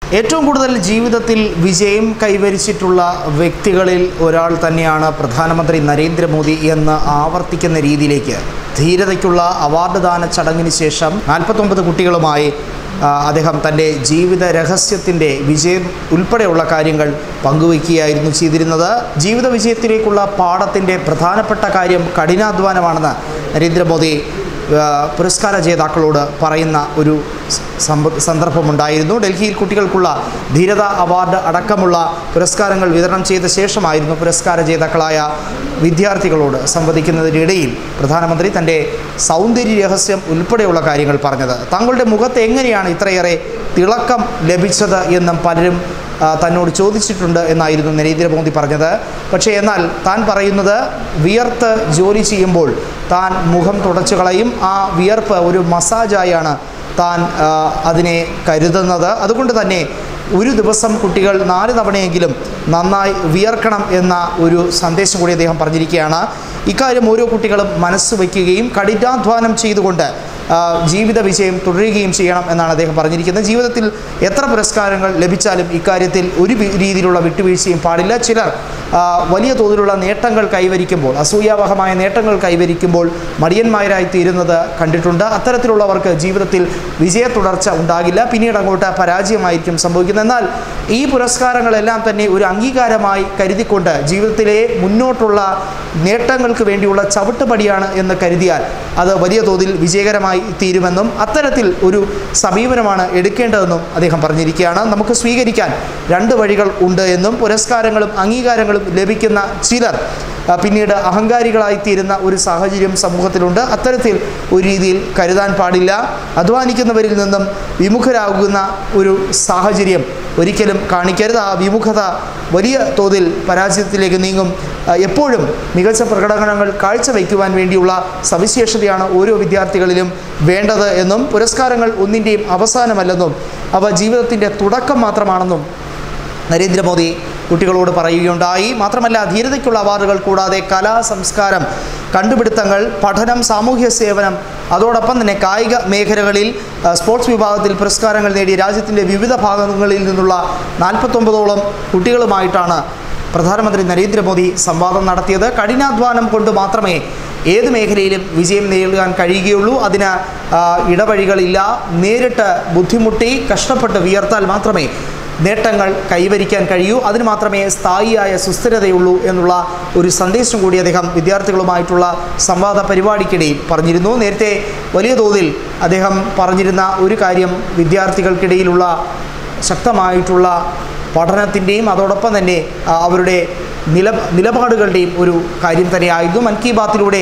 ഏറ്റവും കൂടുതൽ ജീവിതത്തിൽ വിജയം കൈവരിച്ചിട്ടുള്ള വ്യക്തികളിൽ ഒരാൾ തന്നെയാണ് പ്രധാനമന്ത്രി നരേന്ദ്രമോദി എന്ന് ആവർത്തിക്കുന്ന രീതിയിലേക്ക് ധീരതയ്ക്കുള്ള അവാർഡ് ദാന ചടങ്ങിന് ശേഷം നാൽപ്പത്തൊമ്പത് കുട്ടികളുമായി ആ, അദ്ദേഹം തൻ്റെ ജീവിത രഹസ്യത്തിൻ്റെ വിജയം ഉൾപ്പെടെയുള്ള കാര്യങ്ങൾ പങ്കുവയ്ക്കുകയായിരുന്നു ചെയ്തിരുന്നത് ജീവിത വിജയത്തിലേക്കുള്ള പാഠത്തിൻ്റെ പ്രധാനപ്പെട്ട കാര്യം കഠിനാധ്വാനമാണെന്ന് നരേന്ദ്രമോദി ആ, പുരസ്കാര ജേതാക്കളോട് പറയുന്ന ഒരു സമ്പ സന്ദർഭമുണ്ടായിരുന്നു ഡൽഹിയിൽ കുട്ടികൾക്കുള്ള ധീരത അവാർഡ് അടക്കമുള്ള പുരസ്കാരങ്ങൾ വിതരണം ചെയ്ത ശേഷമായിരുന്നു പുരസ്കാര ജേതാക്കളായ വിദ്യാർത്ഥികളോട് സംവദിക്കുന്നതിനിടയിൽ പ്രധാനമന്ത്രി തൻ്റെ സൗന്ദര്യ രഹസ്യം ഉൾപ്പെടെയുള്ള കാര്യങ്ങൾ പറഞ്ഞത് തങ്ങളുടെ മുഖത്ത് എങ്ങനെയാണ് ഇത്രയേറെ തിളക്കം ലഭിച്ചത് എന്നും പലരും ആ, തന്നോട് ചോദിച്ചിട്ടുണ്ട് എന്നായിരുന്നു നരേന്ദ്രമോദി പറഞ്ഞത് പക്ഷേ എന്നാൽ താൻ പറയുന്നത് വിയർത്ത് ജോലി ചെയ്യുമ്പോൾ താൻ മുഖം തുടച്ചു കളയും ആ വിയർപ്പ് ഒരു മസാജായാണ് താൻ ആ, അതിനെ കരുതുന്നത് അതുകൊണ്ട് തന്നെ ഒരു ദിവസം കുട്ടികൾ നാല് തവണയെങ്കിലും നന്നായി വിയർക്കണം എന്ന ഒരു സന്ദേശം കൂടി അദ്ദേഹം പറഞ്ഞിരിക്കുകയാണ് ഇക്കാര്യം ഓരോ കുട്ടികളും മനസ്സ് വയ്ക്കുകയും കഠിനാധ്വാനം ചെയ്തുകൊണ്ട് ആ, ജീവിത വിജയം തുടരുകയും ചെയ്യണം എന്നാണ് അദ്ദേഹം പറഞ്ഞിരിക്കുന്നത് ജീവിതത്തിൽ എത്ര പുരസ്കാരങ്ങൾ ലഭിച്ചാലും ഇക്കാര്യത്തിൽ ഒരു വി- രീതിയിലുള്ള വിട്ടുവീഴ്ചയും പാടില്ല ചിലർ ആ, വലിയ തോതിലുള്ള നേട്ടങ്ങൾ കൈവരിക്കുമ്പോൾ അസൂയാവഹമായ നേട്ടങ്ങൾ കൈവരിക്കുമ്പോൾ മടിയന്മാരായി തീരുന്നത് കണ്ടിട്ടുണ്ട് അത്തരത്തിലുള്ളവർക്ക് ജീവിതത്തിൽ വിജയ തുടർച്ച ഉണ്ടാകില്ല പിന്നീട് അങ്ങോട്ട് പരാജയമായിരിക്കും സംഭവിക്കുന്നത് എന്നാൽ ഈ പുരസ്കാരങ്ങളെല്ലാം തന്നെ ഒരു അംഗീകാരമായി കരുതിക്കൊണ്ട് ജീവിതത്തിലെ മുന്നോട്ടുള്ള നേട്ടങ്ങൾക്ക് വേണ്ടിയുള്ള ചവിട്ടുപടിയാണ് എന്ന് കരുതിയാൽ അത് വലിയ തോതിൽ വിജയകരമായി തീരുമെന്നും അത്തരത്തിൽ ഒരു സമീപനമാണ് എടുക്കേണ്ടതെന്നും അദ്ദേഹം പറഞ്ഞിരിക്കുകയാണ് നമുക്ക് സ്വീകരിക്കാൻ രണ്ട് വഴികൾ ഉണ്ട് എന്നും പുരസ്കാരങ്ങളും അംഗീകാരങ്ങളും ലഭിക്കുന്ന ചിലർ ആ, പിന്നീട് അഹങ്കാരികളായി തീരുന്ന ഒരു സാഹചര്യം സമൂഹത്തിലുണ്ട് അത്തരത്തിൽ ഒരു രീതിയിൽ കരുതാൻ പാടില്ല അധ്വാനിക്കുന്നവരിൽ നിന്നും വിമുഖരാകുന്ന ഒരു സാഹചര്യം ഒരിക്കലും കാണിക്കരുത് ആ വിമുഖത വലിയ തോതിൽ പരാജയത്തിലേക്ക് നീങ്ങും ആ, എപ്പോഴും മികച്ച പ്രകടനങ്ങൾ കാഴ്ചവെക്കുവാൻ വേണ്ടിയുള്ള സവിശേഷതയാണ് ഓരോ വിദ്യാർത്ഥികളിലും വേണ്ടത് എന്നും പുരസ്കാരങ്ങൾ ഒന്നിൻ്റെയും അവസാനമല്ലെന്നും അവ ജീവിതത്തിൻ്റെ തുടക്കം മാത്രമാണെന്നും നരേന്ദ്രമോദി കുട്ടികളോട് പറയുകയുണ്ടായി മാത്രമല്ല ധീരതയ്ക്കുള്ള അവാർഡുകൾ കൂടാതെ കലാ സംസ്കാരം കണ്ടുപിടുത്തങ്ങൾ പഠനം സാമൂഹ്യ സേവനം അതോടൊപ്പം തന്നെ കായിക മേഖലകളിൽ ആ, സ്പോർട്സ് വിഭാഗത്തിൽ പുരസ്കാരങ്ങൾ നേടിയ രാജ്യത്തിൻ്റെ വിവിധ ഭാഗങ്ങളിൽ നിന്നുള്ള നാൽപ്പത്തൊമ്പതോളം കുട്ടികളുമായിട്ടാണ് പ്രധാനമന്ത്രി നരേന്ദ്രമോദി സംവാദം നടത്തിയത് കഠിനാധ്വാനം കൊണ്ട് മാത്രമേ ഏത് മേഖലയിലും വിജയം നേടാൻ കഴിയുകയുള്ളൂ അതിന് ആ, ഇടവഴികളില്ല നേരിട്ട് ബുദ്ധിമുട്ടി കഷ്ടപ്പെട്ട് വിയർത്താൽ മാത്രമേ നേട്ടങ്ങൾ കൈവരിക്കാൻ കഴിയൂ അതിന് മാത്രമേ സ്ഥായിയായ സുസ്ഥിരതയുള്ളൂ എന്നുള്ള ഒരു സന്ദേശം കൂടി അദ്ദേഹം വിദ്യാർത്ഥികളുമായിട്ടുള്ള സംവാദ പരിപാടിക്കിടയിൽ പറഞ്ഞിരുന്നു നേരത്തെ വലിയ തോതിൽ അദ്ദേഹം പറഞ്ഞിരുന്ന ഒരു കാര്യം വിദ്യാർത്ഥികൾക്കിടയിലുള്ള ശക്തമായിട്ടുള്ള പഠനത്തിൻ്റെയും അതോടൊപ്പം തന്നെ ആ, അവരുടെ നില നിലപാടുകളുടെയും ഒരു കാര്യം തന്നെയായിരുന്നു മൻ കി ബാത്തിലൂടെ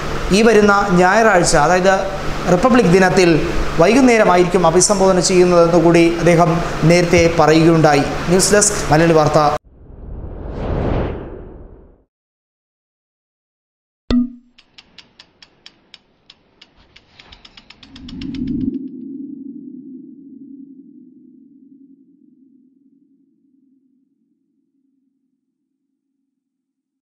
ഈ വരുന്ന ഞായറാഴ്ച അതായത് റിപ്പബ്ലിക് ദിനത്തിൽ വൈകുന്നേരമായിരിക്കും അഭിസംബോധന ചെയ്യുന്നതെന്ന് കൂടി അദ്ദേഹം നേരത്തെ പറയുകയുണ്ടായി ന്യൂസ് ഡെസ്ക് മലയാളി വാർത്ത